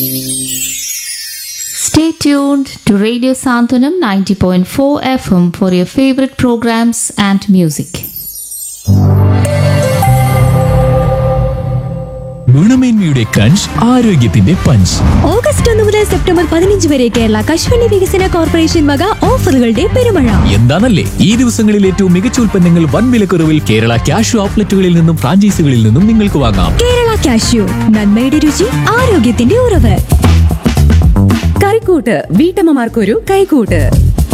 Stay tuned to Radio Santanam 90.4 FM for your favorite programs and music. ഗുണമേന്മയുടെ കഞ്ച് ആരോഗ്യത്തിന്റെ punch August ഒന്ന് മുതൽ സെപ്റ്റംബർ പതിനഞ്ച് വരെ കേരള കശുവണ്ടി വികസന കോർപ്പറേഷൻ വക ഓഫറുകളുടെ പെരുമഴ എന്താണല്ലേ ഈ ദിവസങ്ങളിൽ ഏറ്റവും മികച്ച ഉൽപ്പന്നങ്ങൾ വൻ വിലക്കുറവിൽ കേരള ക്യാഷ് ഔട്ട്ലെറ്റുകളിൽ നിന്നും ഫ്രാഞ്ചൈസികളിൽ നിന്നും നിങ്ങൾക്ക് വാങ്ങാം കേരള കാഷ്യൂ നന്മയുടെ രുചി ആരോഗ്യത്തിന്റെ ഉറവ് കൈക്കൂട്ട് വീട്ടമ്മമാർക്കൊരു കൈക്കൂട്ട്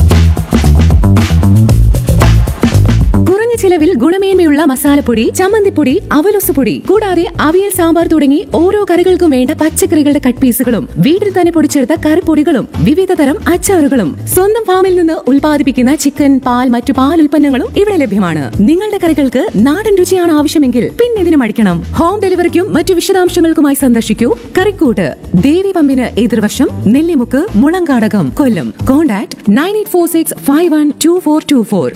കുറഞ്ഞ ചിലവിൽ ഗുണമേന്മയുള്ള മസാലപ്പൊടി ചമ്മന്തിപ്പൊടി അവലൊസുപൊടി കൂടാതെ അവിയൽ സാമ്പാർ തുടങ്ങി ഓരോ കറികൾക്കും വേണ്ട പച്ചക്കറികളുടെ കട്ട് പീസുകളും വീട്ടിൽ തന്നെ പൊടിച്ചെടുത്ത കറിപ്പൊടികളും വിവിധ തരം അച്ചാറുകളും സ്വന്തം ഫാമിൽ നിന്ന് ഉൽപ്പാദിപ്പിക്കുന്ന ചിക്കൻ പാൽ മറ്റു പാൽ ഉൽപ്പന്നങ്ങളും ഇവിടെ ലഭ്യമാണ് നിങ്ങളുടെ കറികൾക്ക് നാടൻ രുചിയാണ് ആവശ്യമെങ്കിൽ പിന്നെ ഇതിനും അടിക്കണം ഹോം ഡെലിവറിക്കും മറ്റു വിശദാംശങ്ങൾക്കുമായി സന്ദർശിക്കൂ കറിക്കൂട്ട് ദേവി പമ്പിന് എതിർവശം Nellimukku Mulankadakam Kollam contact nine eight four six five one two four two four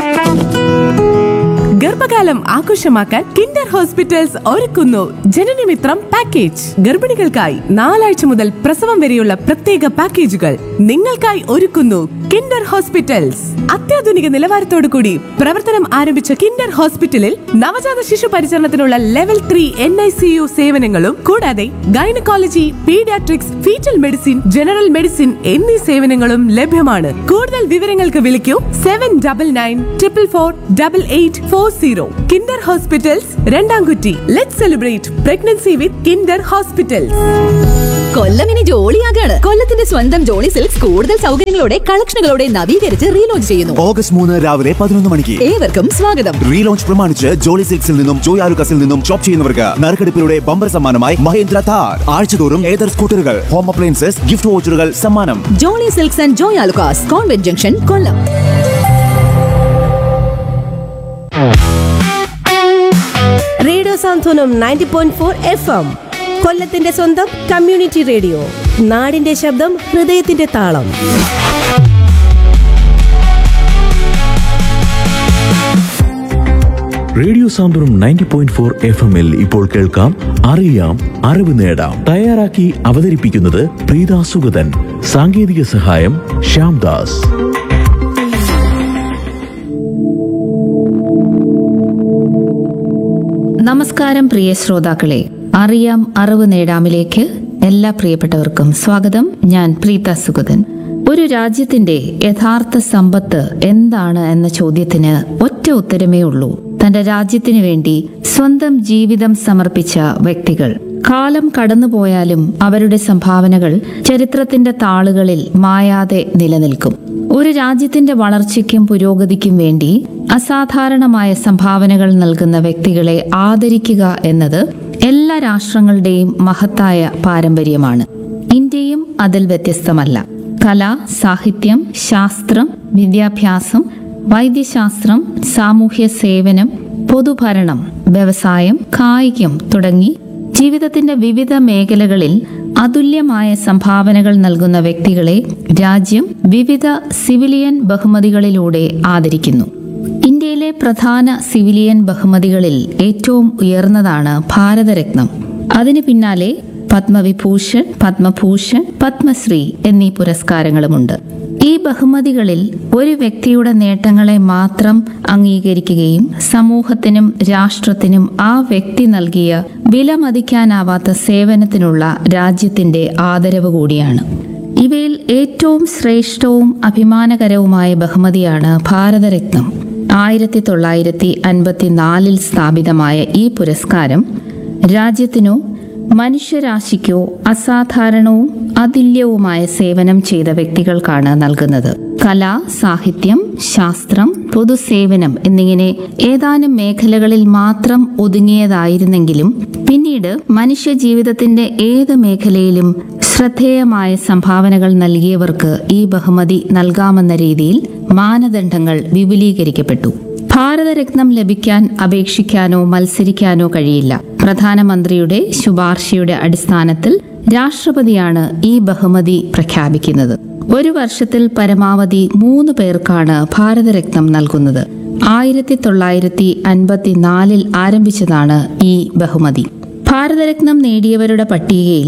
ഗർഭകാലം ആഘോഷമാക്കാൻ കിൻഡർ ഹോസ്പിറ്റൽസ് ഒരുക്കുന്നു ജനനമിത്രം പാക്കേജ് ഗർഭിണികൾക്കായി നാലാഴ്ച മുതൽ പ്രസവം വരെയുള്ള പ്രത്യേക പാക്കേജുകൾ നിങ്ങൾക്കായി ഒരുക്കുന്നു കിൻഡർ ഹോസ്പിറ്റൽസ് അത്യാധുനിക നിലവാരത്തോടു കൂടി പ്രവർത്തനം ആരംഭിച്ച കിൻഡർ ഹോസ്പിറ്റലിൽ നവജാത ശിശു പരിചരണത്തിനുള്ള level three N I C U സേവനങ്ങളും കൂടാതെ gynaecology paediatrics foetal medicine general medicine എന്നീ സേവനങ്ങളും ലഭ്യമാണ് കൂടുതൽ വിവരങ്ങൾക്ക് വിളിക്കൂ seven double nine triple four double eight four zero Kinder hospitals Randamkutty let celebrate pregnancy with Kinder hospitals Kollam ഇനി ജോളിയാകാണ് കൊല്ലത്തിന്റെ സ്വന്തം ജോളി സിൽക്സ് കൂടുതൽ സൗകര്യങ്ങളോടെ കളക്ഷനുകളോടെ നവീകരിച്ച് റീലോഞ്ച് ചെയ്യുന്നു ഓഗസ്റ്റ് മൂന്ന് രാവിലെ പതിനൊന്ന് മണിക്ക് ഏവർക്കും സ്വാഗതം റീലോഞ്ച് പ്രമാണിച്ച് ജോളി സിൽക്സിൽ നിന്നും ജോയ് ആലുക്കസിൽ നിന്നും ഷോപ്പ് ചെയ്യുന്നവർക്ക് നറുക്കെടുപ്പിലൂടെ ബമ്പർ സമ്മാനമായി മഹേന്ദ്ര താർ ആഴ്ചതോറും ഏതർ സ്കൂട്ടറുകൾ ഹോം അപ്ലയൻസസ് ഗിഫ്റ്റ് വോച്ചറുകൾ സമ്മാനം Jolly silks and Joy Alukkas convent junction Kollam radio Santhwanam ninety point four F M കൊല്ലത്തിന്റെ സ്വന്തം കമ്മ്യൂണിറ്റി റേഡിയോ നാടിന്റെ ശബ്ദം ഹൃദയത്തിന്റെ താളം radio Santhwanam ninety point four F എമ്മിൽ ഇപ്പോൾ കേൾക്കാം അറിയാം അറിവ് നേടാം തയ്യാറാക്കി അവതരിപ്പിക്കുന്നത് പ്രീത സുഗതൻ സാങ്കേതിക സഹായം ശ്യാംദാസ് നമസ്കാരം പ്രിയ ശ്രോതാക്കളെ അറിയാം അറിവ് നേടാമിലേക്ക് എല്ലാ പ്രിയപ്പെട്ടവർക്കും സ്വാഗതം ഞാൻ പ്രീത സുഗതൻ ഒരു രാജ്യത്തിന്റെ യഥാർത്ഥ സമ്പത്ത് എന്താണ് എന്ന ചോദ്യത്തിന് ഒറ്റ ഉത്തരമേ ഉള്ളൂ തന്റെ രാജ്യത്തിനു വേണ്ടി സ്വന്തം ജീവിതം സമർപ്പിച്ച വ്യക്തികൾ കാലം കടന്നുപോയാലും അവരുടെ സംഭാവനകൾ ചരിത്രത്തിന്റെ താളുകളിൽ മായാതെ നിലനിൽക്കും ഒരു രാജ്യത്തിന്റെ വളർച്ചയ്ക്കും പുരോഗതിക്കും വേണ്ടി അസാധാരണമായ സംഭാവനകൾ നൽകുന്ന വ്യക്തികളെ ആദരിക്കുക എന്നത് എല്ലാ രാഷ്ട്രങ്ങളുടെയും മഹത്തായ പാരമ്പര്യമാണ് ഇന്ത്യയും അതിൽ വ്യത്യസ്തമല്ല കല സാഹിത്യം ശാസ്ത്രം വിദ്യാഭ്യാസം വൈദ്യശാസ്ത്രം സാമൂഹ്യ സേവനം പൊതുഭരണം വ്യവസായം കായികം തുടങ്ങി ജീവിതത്തിന്റെ വിവിധ മേഖലകളിൽ അതുല്യമായ സംഭാവനകൾ നൽകുന്ന വ്യക്തികളെ രാജ്യം വിവിധ സിവിലിയൻ ബഹുമതികളിലൂടെ ആദരിക്കുന്നു ഇന്ത്യയിലെ പ്രധാന സിവിലിയൻ ബഹുമതികളിൽ ഏറ്റവും ഉയർന്നതാണ് ഭാരതരത്നം അതിനു പിന്നാലെ പത്മവിഭൂഷൺ പത്മഭൂഷൺ പത്മശ്രീ എന്നീ പുരസ്കാരങ്ങളുമുണ്ട് ഈ ബഹുമതികളിൽ ഒരു വ്യക്തിയുടെ നേട്ടങ്ങളെ മാത്രം അംഗീകരിക്കുകയും സമൂഹത്തിനും രാഷ്ട്രത്തിനും ആ വ്യക്തി നൽകിയ വിലമതിക്കാനാവാത്ത സേവനത്തിനുള്ള രാജ്യത്തിന്റെ ആദരവ് കൂടിയാണ് ഇവയിൽ ഏറ്റവും ശ്രേഷ്ഠവും അഭിമാനകരവുമായ ബഹുമതിയാണ് ഭാരതരത്നം ആയിരത്തി തൊള്ളായിരത്തി അൻപത്തിനാലിൽ സ്ഥാപിതമായ ഈ പുരസ്കാരം രാജ്യത്തിനോ മനുഷ്യരാശിക്കോ അസാധാരണവും അതുല്യവുമായ സേവനം ചെയ്ത വ്യക്തികൾക്കാണ് നൽകുന്നത് കല സാഹിത്യം ശാസ്ത്രം പൊതുസേവനം എന്നിങ്ങനെ ഏതാനും മേഖലകളിൽ മാത്രം ഒതുങ്ങിയതായിരുന്നെങ്കിലും പിന്നീട് മനുഷ്യ ജീവിതത്തിന്റെ ഏത് മേഖലയിലും ശ്രദ്ധേയമായ സംഭാവനകൾ നൽകിയവർക്ക് ഈ ബഹുമതി നൽകാമെന്ന രീതിയിൽ മാനദണ്ഡങ്ങൾ വിപുലീകരിക്കപ്പെട്ടു ഭാരതരത്നം ലഭിക്കാൻ അപേക്ഷിക്കാനോ മത്സരിക്കാനോ കഴിയില്ല പ്രധാനമന്ത്രിയുടെ ശുപാർശയുടെ അടിസ്ഥാനത്തിൽ രാഷ്ട്രപതിയാണ് ഈ ബഹുമതി പ്രഖ്യാപിക്കുന്നത് ഒരു വർഷത്തിൽ പരമാവധി മൂന്ന് പേർക്കാണ് ഭാരതരത്നം നൽകുന്നത് ആയിരത്തി തൊള്ളായിരത്തി അൻപത്തിനാലിൽ ആരംഭിച്ചതാണ് ഈ ബഹുമതി ഭാരതരത്നം നേടിയവരുടെ പട്ടികയിൽ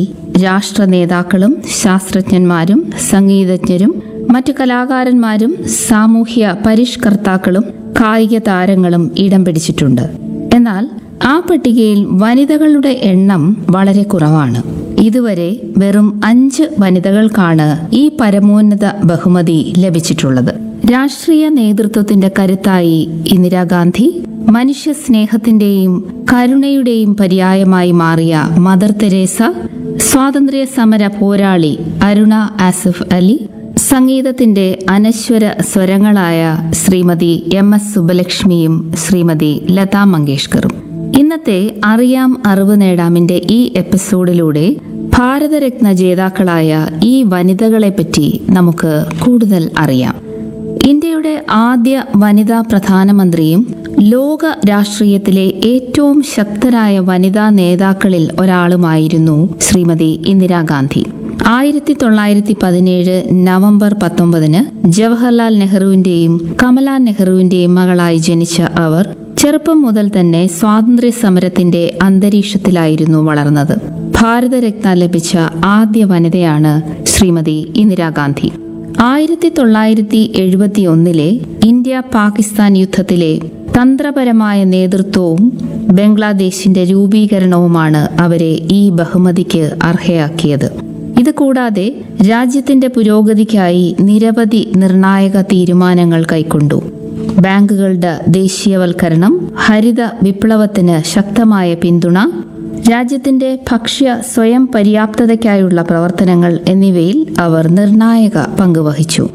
രാഷ്ട്ര നേതാക്കളും ശാസ്ത്രജ്ഞന്മാരും സംഗീതജ്ഞരും മറ്റു കലാകാരന്മാരും സാമൂഹ്യ പരിഷ്കർത്താക്കളും കായിക താരങ്ങളും ഇടം പിടിച്ചിട്ടുണ്ട് എന്നാൽ ആ പട്ടികയിൽ വനിതകളുടെ എണ്ണം വളരെ കുറവാണ് ഇതുവരെ വെറും അഞ്ച് വനിതകൾക്കാണ് ഈ പരമോന്നത ബഹുമതി ലഭിച്ചിട്ടുള്ളത് രാഷ്ട്രീയ നേതൃത്വത്തിന്റെ കരുത്തായി ഇന്ദിരാഗാന്ധി മനുഷ്യ സ്നേഹത്തിന്റെയും കരുണയുടെയും പര്യായമായി മാറിയ മദർ തെരേസ സ്വാതന്ത്ര്യ സമര പോരാളി അരുണ ആസിഫ് അലി സംഗീതത്തിന്റെ അനശ്വര സ്വരങ്ങളായ ശ്രീമതി എം എസ് സുബലക്ഷ്മിയും ശ്രീമതി ലതാ മങ്കേഷ്കറും ഇന്നത്തെ അറിയാം അറിവ് നേടാമിന്റെ ഈ എപ്പിസോഡിലൂടെ ഭാരതരത്ന ജേതാക്കളായ ഈ വനിതകളെപ്പറ്റി നമുക്ക് കൂടുതൽ അറിയാം ഇന്ത്യയുടെ ആദ്യ വനിതാ പ്രധാനമന്ത്രിയും ലോക രാഷ്ട്രീയത്തിലെ ഏറ്റവും ശക്തരായ വനിതാ നേതാക്കളിൽ ഒരാളുമായിരുന്നു ശ്രീമതി ഇന്ദിരാഗാന്ധി ആയിരത്തി തൊള്ളായിരത്തി പതിനേഴ് നവംബർ പത്തൊമ്പതിന് ജവഹർലാൽ നെഹ്റുവിന്റെയും കമല നെഹ്റുവിന്റെയും മകളായി ജനിച്ച അവർ ചെറുപ്പം മുതൽ തന്നെ സ്വാതന്ത്ര്യ സമരത്തിന്റെ അന്തരീക്ഷത്തിലായിരുന്നു വളർന്നത് ഭാരതരത്ന ലഭിച്ച ആദ്യ വനിതയാണ് ശ്രീമതി ഇന്ദിരാഗാന്ധി ആയിരത്തി തൊള്ളായിരത്തി എഴുപത്തി ഒന്നിലെ ഇന്ത്യ പാകിസ്ഥാൻ യുദ്ധത്തിലെ തന്ത്രപരമായ നേതൃത്വവും ബംഗ്ലാദേശിന്റെ രൂപീകരണവുമാണ് അവരെ ഈ ബഹുമതിക്ക് അർഹയാക്കിയത് ഇത് കൂടാതെ രാജ്യത്തിന്റെ പുരോഗതിക്കായി നിരവധി നിർണായക തീരുമാനങ്ങൾ കൈക്കൊണ്ടു ബാങ്കുകളുടെ ദേശീയവൽക്കരണം ഹരിത വിപ്ലവത്തിന് ശക്തമായ പിന്തുണ രാജ്യത്തിന്റെ ഭക്ഷ്യ സ്വയം പര്യാപ്തതയ്ക്കായുള്ള പ്രവർത്തനങ്ങൾ എന്നിവയിൽ അവർ നിർണായക പങ്ക് വഹിച്ചു